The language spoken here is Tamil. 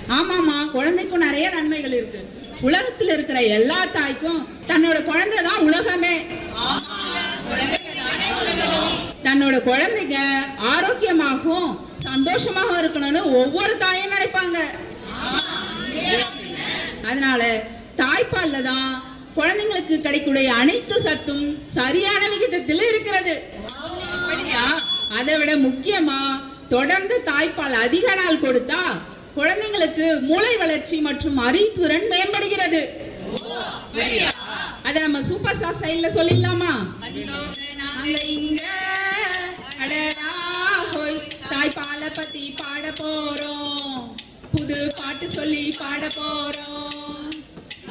ஆமாமா குழந்தைக்கும் நிறைய நன்மைகள் இருக்கு உலகத்துல இருக்கிற எல்லா தாய்க்கும் தன்னோட குழந்தை தான் உலகமே தன்னோட குழந்தைங்க ஆரோக்கியமாகவும் சந்தோஷமாகவும் இருக்கணும்னு ஒவ்வொரு தாயும் நினைப்பாங்க அதனால தாய்ப்பால்ல தான் குழந்தைங்களுக்கு கிடைக்கக்கூடிய அனைத்து சத்தும் சரியான விகிதத்தில் இருக்கிறது அதை விட முக்கியமா தொடர்ந்து தாய்ப்பால் அதிக நாள் கொடுத்தா குழந்தைங்களுக்கு மூளை வளர்ச்சி மற்றும் அறிவுத்திறன் மேம்படுகிறது அதை நம்ம சூப்பர் ஸ்டார் ஸ்டைல்ல சொல்லிடலாமா அங்க இங்க அடடா ஹோய் தாய்ப்பாலை பத்தி பாட போறோம் புது பாட்டு சொல்லி பாட போறோம்